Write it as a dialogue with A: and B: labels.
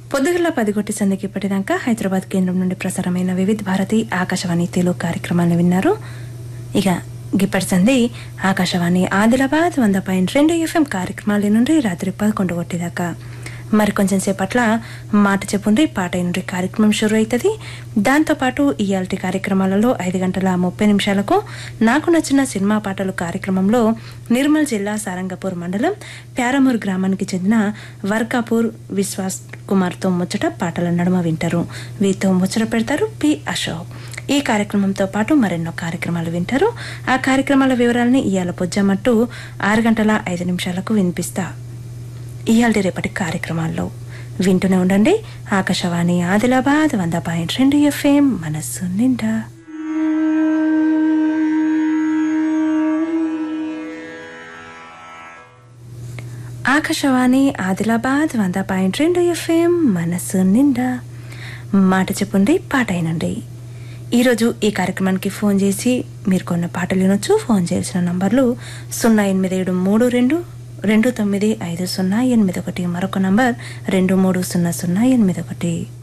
A: పొద్దుగల పది కొట్టి సందికి ఇప్పటిదాకా హైదరాబాద్ కేంద్రం నుండి ప్రసారమైన వివిధ భారతి ఆకాశవాణి తెలుగు కార్యక్రమాలను విన్నారు ఇక గిప్పటి సంది ఆకాశవాణి ఆదిలాబాద్ వంద పాయింట్ రెండు ఎఫ్ఎం కార్యక్రమాల నుండి రాత్రి పదకొండు కొట్టిదాకా మరి కొంచెం సేపట్ల మాట చెప్పుండ్రి పాట నుండి కార్యక్రమం షురు అవుతుంది దాంతోపాటు ఇయాల్టి కార్యక్రమాలలో ఐదు గంటల ముప్పై నిమిషాలకు నాకు నచ్చిన సినిమా పాటలు కార్యక్రమంలో నిర్మల్ జిల్లా సారంగపూర్ మండలం ప్యారమూర్ గ్రామానికి చెందిన వర్కాపూర్ విశ్వాస్ కుమార్తో ముచ్చట పాటల నడుమ వింటారు వీరితో ముచ్చట పెడతారు పి అశోక్ ఈ కార్యక్రమంతో పాటు మరెన్నో కార్యక్రమాలు వింటారు ఆ కార్యక్రమాల వివరాలని ఇవాళ పొజ్జమట్టు ఆరు గంటల ఐదు నిమిషాలకు వినిపిస్తా ఇయాల్టి రేపటి కార్యక్రమాల్లో వింటూనే ఉండండి ఆకాశవాణి ఆదిలాబాద్ వంద పాయింట్ రెండు ఎఫ్ఎం మనస్సు నిండా ఆకాశవాణి ఆదిలాబాద్ వంద పాయింట్ రెండు ఎఫ్ఎం మనస్సు నిండా మాట చెప్పుండి పాట అయినండి ఈరోజు ఈ కార్యక్రమానికి ఫోన్ చేసి మీరు కొన్న పాటలు వినొచ్చు ఫోన్ చేయాల్సిన నంబర్లు సున్నా ఎనిమిది ఏడు మూడు రెండు రెండు తొమ్మిది ఐదు సున్నా ఎనిమిది ఒకటి మరొక నంబర్ రెండు మూడు సున్నా సున్నా ఎనిమిది ఒకటి